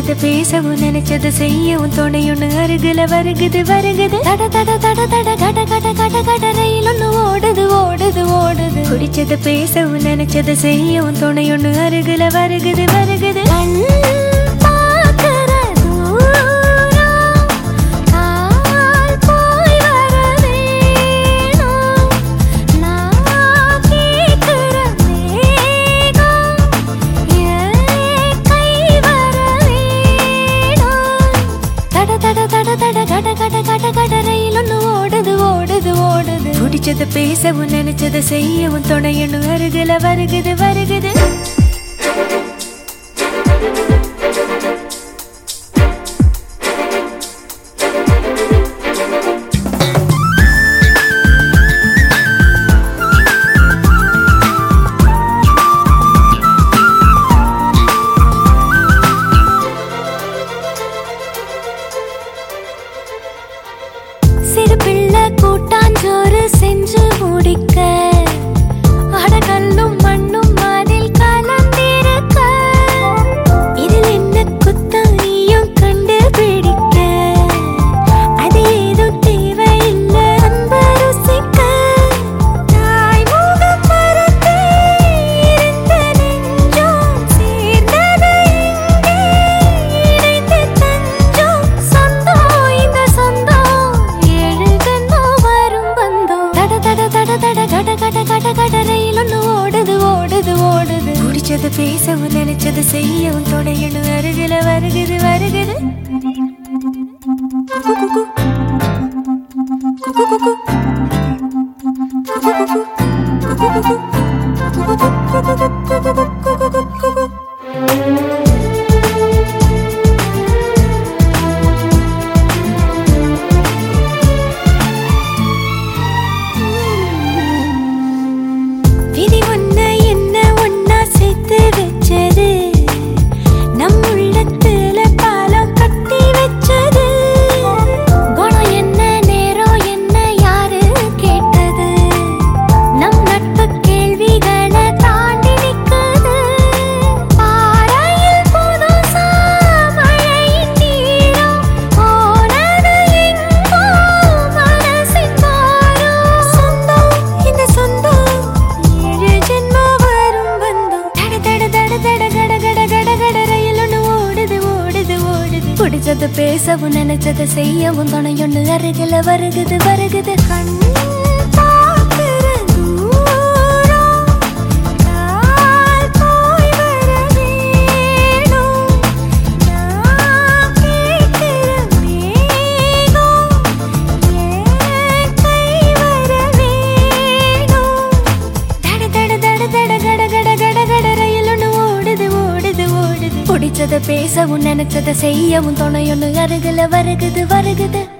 பிடிச்சத பேசவும் நினைச்சத செய்யவும் துணையொன்னு அருகில வருகுது வருகுது தட தட தட தட கட கட கட கட ரயில் ஒண்ணு ஓடுது ஓடுது ஓடுது பிடிச்சத பேசவும் நினைச்சத செய்யவும் துணையொன்னு அருகில வருகுது வருகுது கண் பார்க்கிற தூரம் கால் போய் வர வேணும் நான் கேட்கிற வேகம் என் கை வர வேணும் தட தட தட தட கட கட கட கட ரயில் ஒண்ணு ஓடுது ஓடுது ஓடுது பிடிச்சத பேசவும் நினைச்சத செய்யவும் துணையணும் அருகில வருகுது வருகுது சிறு பிள்ளை கூட்டாஞ்சோறு செஞ்சு முடிக்க அடகல்லும் மண்ணும் அதில் கலந்திருக்க இதில் என்ன குத்தம் நீயும் கண்டுபிடிக்க அது ஏதும் தேவையில்லை அன்பு ருசிக்க தாய் முகம் மறந்து இருந்த நெஞ்சம் சேர்ந்தது இங்கே இணைந்து தஞ்சம் சொந்தம் இந்த சொந்தம் ஏழு கண்ணம் வரும் பந்தம் தட தட தட தட கட கட கட கட ரயில் ஒண்ணு ஓடுது ஓடுது ஓடுது பிடிச்சது பேசவும் நினைச்சது செய்யவும் துணையணும் அருகில வருகுது வருகுது குக்கு குக்கு. குக்கு குக்கு. குக்கு குக்கு. குக்கு குக்கு. குக்கு குக்கு. குக்கு குக்கு. குக்கு குக்கு. குக்கு. விதி ஒண்ணு என்ன ஒன்னா சேர்த்து வச்சது நம் உள்ளத்துல பாலம் கட்டி வச்சது குணம் என்ன நேரம் என்ன யாரு கேட்டது நம் நட்பு கேள்விகளை தாண்டி நிக்குது பாறையில் புதுசா மழையின் நீரம் போனது எங்கோ மனசின் பாரம் சொந்தம் இந்த சொந்தம் ஏழு ஜென்மம் வரும் பந்தம் தட தட தட தட கட கட கட கட ரயில் ஒண்ணு ஓடுது ஓடுது ஓடுது பிடிச்சத பேசவும் நினைச்சத செய்யவும் துணையொன்னு அருகில வருகுது வருகுது கண் பார்க்கிற தூரம் கால் போய் வர வேணும் நான் கேட்கிற வேகம் என் கை வர வேணும் தட தட தட தட கட கட கட கட ரயில் ஒண்ணு ஓடுது ஓடுது ஓடுது பிடிச்சத பேசவும் நினைச்சத செய்யவும் துணையொன்னு அருகில வருகுது வருகுது